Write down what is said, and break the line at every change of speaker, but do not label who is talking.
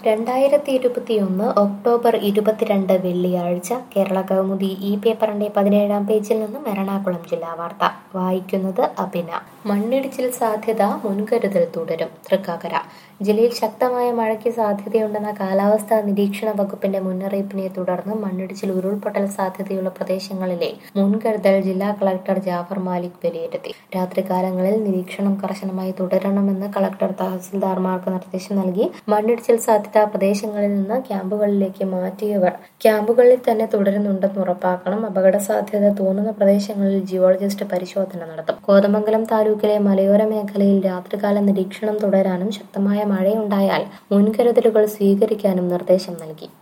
രണ്ടായിരത്തി ഇരുപത്തിയൊന്ന് ഒക്ടോബർ ഇരുപത്തിരണ്ട് വെള്ളിയാഴ്ച കേരള കൗമുദി ഈ പേപ്പറിന്റെ പതിനേഴാം പേജിൽ നിന്നും എറണാകുളം ജില്ലാ വാർത്ത വായിക്കുന്നത് അഭിന മണ്ണിടിച്ചിൽ സാധ്യത മുൻകരുതൽ തുടരും തൃക്കാക്കര ജില്ലയിൽ ശക്തമായ മഴയ്ക്ക് സാധ്യതയുണ്ടെന്ന കാലാവസ്ഥാ നിരീക്ഷണ വകുപ്പിന്റെ മുന്നറിയിപ്പിനെ തുടർന്ന് മണ്ണിടിച്ചിൽ ഉരുൾപൊട്ടൽ സാധ്യതയുള്ള പ്രദേശങ്ങളിലെ മുൻകരുതൽ ജില്ലാ കളക്ടർ ജാഫർ മാലിക് വിലയിരുത്തി രാത്രികാലങ്ങളിൽ നിരീക്ഷണം കർശനമായി തുടരണമെന്ന് കളക്ടർ തഹസിൽദാർമാർക്ക് നിർദ്ദേശം നൽകി മണ്ണിടിച്ചിൽ സാധ്യതാ പ്രദേശങ്ങളിൽ നിന്ന് ക്യാമ്പുകളിലേക്ക് മാറ്റിയവർ ക്യാമ്പുകളിൽ തന്നെ തുടരുന്നുണ്ടെന്ന് ഉറപ്പാക്കണം അപകട സാധ്യത തോന്നുന്ന പ്രദേശങ്ങളിൽ ജിയോളജിസ്റ്റ് പരിശോധന നടത്തും കോതമംഗലം താലൂക്കിലെ മലയോര മേഖലയിൽ രാത്രികാല നിരീക്ഷണം തുടരാനും ശക്തമായ മഴയുണ്ടായാൽ മുൻകരുതലുകൾ സ്വീകരിക്കാനും നിർദ്ദേശം നൽകി